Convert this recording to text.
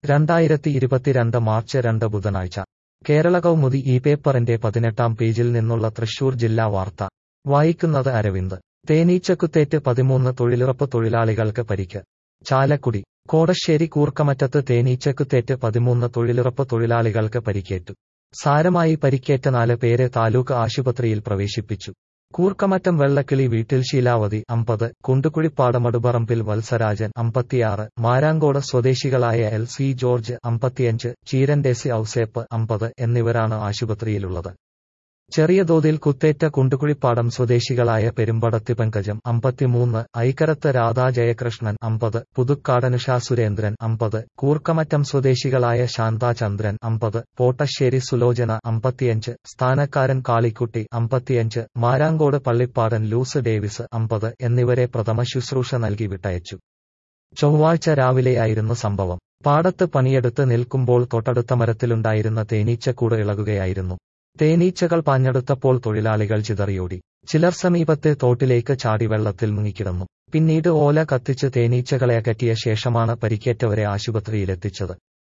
രണ്ടായിരത്തി ഇരുപത്തിരണ്ട് മാർച്ച് രണ്ട് ബുധനാഴ്ച കേരള കൗമുദി ഈ പേപ്പറിന്റെ പതിനെട്ടാം പേജിൽ നിന്നുള്ള തൃശൂർ ജില്ലാ വാർത്ത വായിക്കുന്നത് അരവിന്ദ് തേനീച്ചക്കുത്തേറ്റ് പതിമൂന്ന് തൊഴിലുറപ്പ് തൊഴിലാളികൾക്ക് പരിക്ക് ചാലക്കുടി കോടശ്ശേരി കൂർക്കമറ്റത്ത് തേനീച്ചക്കുത്തേറ്റ് പതിമൂന്ന് തൊഴിലുറപ്പ് തൊഴിലാളികൾക്ക് പരിക്കേറ്റു സാരമായി പരിക്കേറ്റ നാല് പേരെ താലൂക്ക് ആശുപത്രിയിൽ പ്രവേശിപ്പിച്ചു കൂർക്കമറ്റം വെള്ളക്കിളി വീട്ടിൽ ശീലാവതി അമ്പത് കുണ്ടുകുഴിപ്പാടമടുപറമ്പിൽ വത്സരാജൻ അമ്പത്തിയാറ് മാരാങ്കോട് സ്വദേശികളായ എൽ സി ജോർജ് അമ്പത്തിയഞ്ച് ചീരൻഡേസി ഔസേപ്പ് അമ്പത് എന്നിവരാണ് ആശുപത്രിയിലുള്ളത് ചെറിയ തോതിൽ കുത്തേറ്റ കുണ്ടുകുഴിപ്പാടം സ്വദേശികളായ പെരുമ്പടത്തി പങ്കജം അമ്പത്തിമൂന്ന് ഐക്കരത്ത് രാധാ ജയകൃഷ്ണൻ അമ്പത് പുതുക്കാടനുഷ സുരേന്ദ്രൻ അമ്പത് കൂർക്കമറ്റം സ്വദേശികളായ ശാന്ത ചന്ദ്രൻ അമ്പത് പോട്ടശ്ശേരി സുലോചന അമ്പത്തിയഞ്ച് സ്ഥാനക്കാരൻ കാളിക്കുട്ടി അമ്പത്തിയഞ്ച് മാരാങ്കോട് പള്ളിപ്പാടൻ ലൂസ് ഡേവിസ് അമ്പത് എന്നിവരെ പ്രഥമ ശുശ്രൂഷ നൽകി വിട്ടയച്ചു ചൊവ്വാഴ്ച രാവിലെയായിരുന്നു സംഭവം പാടത്ത് പണിയെടുത്ത് നിൽക്കുമ്പോൾ തൊട്ടടുത്ത മരത്തിലുണ്ടായിരുന്ന തേനീച്ചക്കൂട് ഇളകുകയായിരുന്നു തേനീച്ചകൾ പാഞ്ഞെടുത്തപ്പോൾ തൊഴിലാളികൾ ചിതറിയോടി ചിലർ സമീപത്തെ തോട്ടിലേക്ക് ചാടി വെള്ളത്തിൽ മുങ്ങിക്കിടന്നു പിന്നീട് ഓല കത്തിച്ച് തേനീച്ചകളെ അകറ്റിയ ശേഷമാണ് പരിക്കേറ്റവരെ ആശുപത്രിയിലെത്തിച്ചത്